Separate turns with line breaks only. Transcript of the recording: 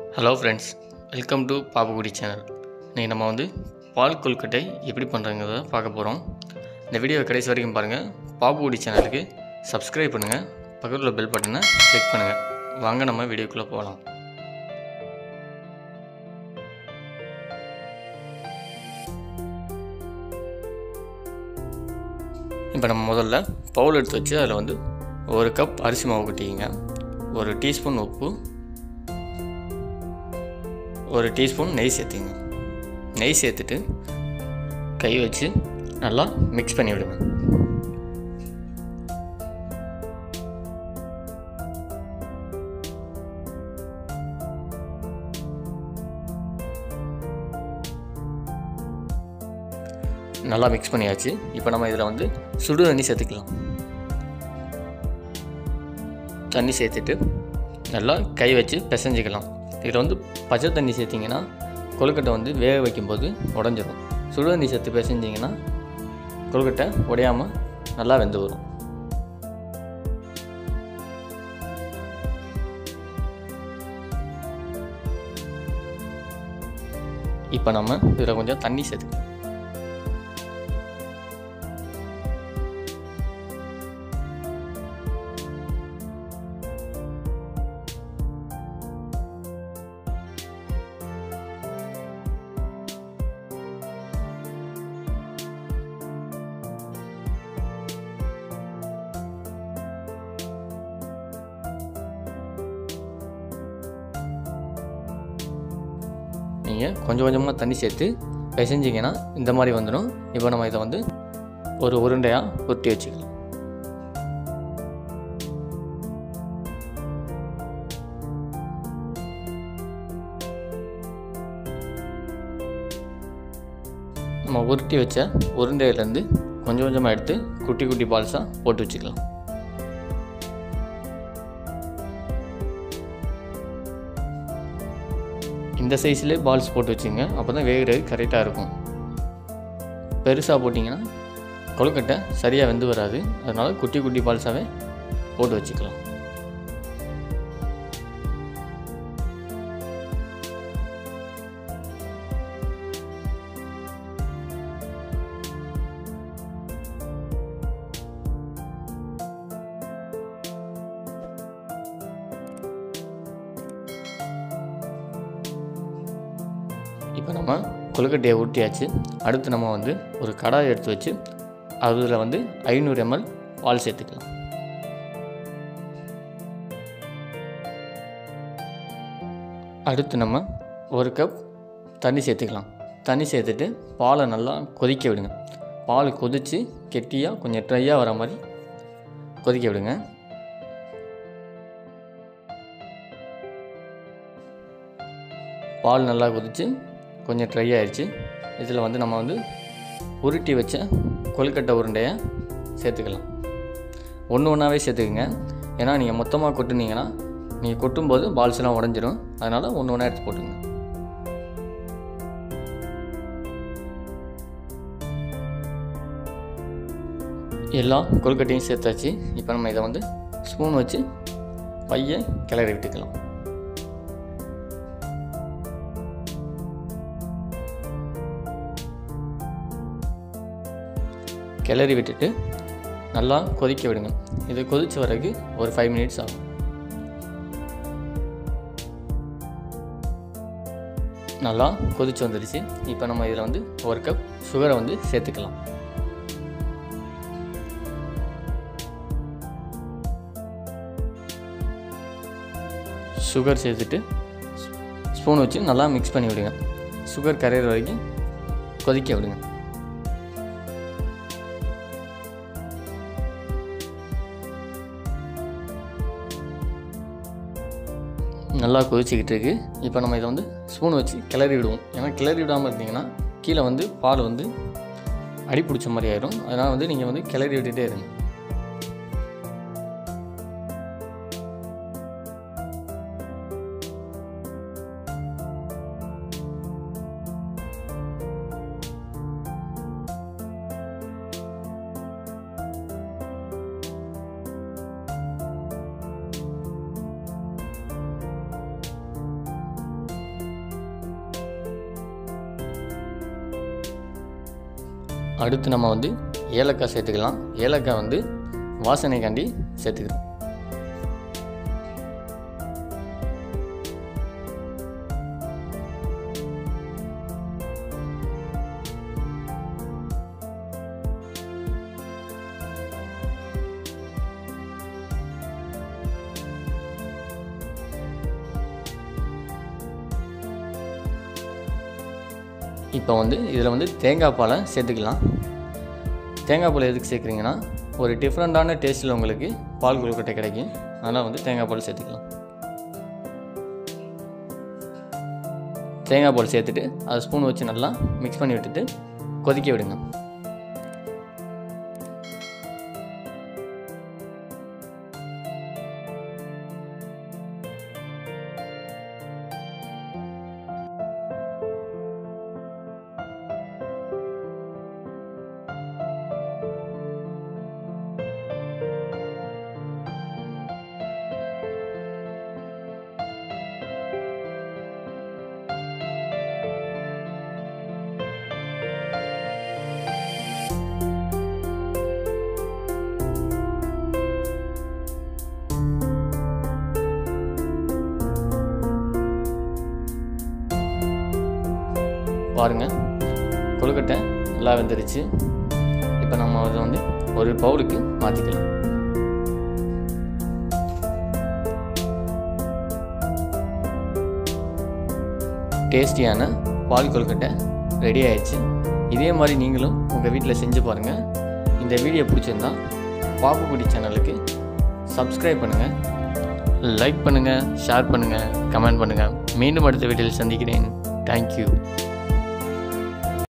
hello friends welcome to Pappukudi channel இன்றைக்கி நம்ம வந்து பால் கொல்கட்டை எப்படி பண்ணுறங்கிறத பார்க்க போகிறோம் இந்த வீடியோவை கடைசி வரைக்கும் பாருங்கள் பாப்புக்குடி சேனலுக்கு சப்ஸ்கிரைப் பண்ணுங்கள் பக்கத்தில் உள்ள பெல் பட்டனை கிளிக் பண்ணுங்கள் வாங்க நம்ம வீடியோக்குள்ளே போகலாம் இப்போ நம்ம முதல்ல பவுல் எடுத்து வச்சு அதில் வந்து ஒரு கப் அரிசி மாவு கொட்டிக்கிங்க ஒரு டீஸ்பூன் உப்பு ஒரு டீஸ்பூன் நெய் சேர்த்திங்க நெய் சேர்த்துட்டு கை வச்சு நல்லா மிக்ஸ் பண்ணி விடுங்க நல்லா மிக்ஸ் பண்ணியாச்சு இப்போ நம்ம இதில் வந்து சுடு தண்ணி சேர்த்துக்கலாம் தண்ணி சேர்த்துட்டு நல்லா கை வச்சு பிசைஞ்சிக்கலாம் இதில் வந்து பச்சை தண்ணி சேர்த்திங்கன்னா கொழுக்கட்டை வந்து வேக வைக்கும்போது உடஞ்சிரும் சுடு தண்ணி சேர்த்து பிசைஞ்சிங்கன்னா கொழுக்கட்டை உடையாமல் நல்லா வெந்து வரும் இப்போ நம்ம இதில் கொஞ்சம் தண்ணி சேர்த்துக்கலாம் நீங்கள் கொஞ்சம் கொஞ்சமாக தண்ணி சேர்த்து பிசைஞ்சிங்கன்னா இந்த மாதிரி வந்துடும் இப்போ நம்ம இதை வந்து ஒரு உருண்டையாக உருட்டி வச்சுக்கலாம் நம்ம உருட்டி வச்ச உருண்டையிலேருந்து கொஞ்சம் கொஞ்சமாக எடுத்து குட்டி குட்டி பால்ஸாக போட்டு வச்சுக்கலாம் இந்த சைஸ்லேயே பால்ஸ் போட்டு வச்சுங்க அப்போ தான் வேகிறது கரெக்டாக இருக்கும் பெருசாக போட்டிங்கன்னா கொழுக்கட்டை சரியாக வெந்து வராது அதனால் குட்டி குட்டி பால்ஸாகவே போட்டு வச்சுக்கலாம் இப்போ நம்ம கொழுக்கட்டையை ஊட்டியாச்சு அடுத்து நம்ம வந்து ஒரு கடாய் எடுத்து வச்சு அதில் வந்து ஐநூறு எம்எல் பால் சேர்த்துக்கலாம் அடுத்து நம்ம ஒரு கப் தண்ணி சேர்த்துக்கலாம் தண்ணி சேர்த்துட்டு பாலை நல்லா கொதிக்க விடுங்க பால் கொதித்து கெட்டியாக கொஞ்சம் ட்ரையாக வர மாதிரி கொதிக்க விடுங்க பால் நல்லா கொதித்து கொஞ்சம் ட்ரை ஆயிடுச்சு இதில் வந்து நம்ம வந்து உருட்டி வச்ச கொழுக்கட்டை உருண்டையை சேர்த்துக்கலாம் ஒன்று ஒன்றாவே சேர்த்துக்குங்க ஏன்னா நீங்கள் மொத்தமாக கொட்டுனீங்கன்னா நீங்கள் கொட்டும்போது பால்ஸ்லாம் உடஞ்சிரும் அதனால் ஒன்று ஒன்றா எடுத்து போட்டுங்க எல்லா கொழுக்கட்டையும் சேர்த்தாச்சு இப்போ நம்ம இதை வந்து ஸ்பூன் வச்சு பைய கிளறி விட்டுக்கலாம் கிளறி விட்டுட்டு நல்லா கொதிக்க விடுங்க இது கொதிச்ச வரைக்கு ஒரு ஃபைவ் மினிட்ஸ் ஆகும் நல்லா கொதிச்சு வந்துடுச்சு இப்போ நம்ம இதில் வந்து ஒரு கப் சுகரை வந்து சேர்த்துக்கலாம் சுகர் சேர்த்துட்டு ஸ்பூன் வச்சு நல்லா மிக்ஸ் பண்ணி விடுங்க சுகர் கரையிற வரைக்கும் கொதிக்க விடுங்க நல்லா கொதிச்சிக்கிட்டு இருக்கு இப்போ நம்ம இதை வந்து ஸ்பூன் வச்சு கிளறி விடுவோம் ஏன்னா கிளறி விடாமல் இருந்தீங்கன்னா கீழே வந்து பால் வந்து அடி பிடிச்ச மாதிரி ஆயிடும் அதனால் வந்து நீங்கள் வந்து கிளறி விட்டுட்டே இருங்க அடுத்து நம்ம வந்து ஏலக்காய் சேர்த்துக்கலாம் ஏலக்காய் வந்து வாசனைக்காண்டி சேர்த்துக்கிறோம் இப்போ வந்து இதில் வந்து தேங்காய் பாலை சேர்த்துக்கலாம் தேங்காய் பால் எதுக்கு சேர்க்குறீங்கன்னா ஒரு டிஃப்ரெண்ட்டான டேஸ்ட்டில் உங்களுக்கு பால் கொழுக்கட்டை கிடைக்கும் அதனால் வந்து தேங்காய் பால் சேர்த்துக்கலாம் தேங்காய் பால் சேர்த்துட்டு அதை ஸ்பூன் வச்சு நல்லா மிக்ஸ் பண்ணி விட்டுட்டு கொதிக்க விடுங்க பாருங்கள் கொழுக்கட்டை நல்லா வெந்துருச்சு இப்போ நம்ம அதை வந்து ஒரு பவுலுக்கு மாற்றிக்கலாம் டேஸ்டியான பால் கொழுக்கட்டை ரெடி ஆயிடுச்சு இதே மாதிரி நீங்களும் உங்கள் வீட்டில் செஞ்சு பாருங்கள் இந்த வீடியோ பிடிச்சிருந்தா பாப்புக்குடி சேனலுக்கு சப்ஸ்கிரைப் பண்ணுங்கள் லைக் பண்ணுங்கள் ஷேர் பண்ணுங்கள் கமெண்ட் பண்ணுங்கள் மீண்டும் அடுத்த வீடியோவில் சந்திக்கிறேன் தேங்க்யூ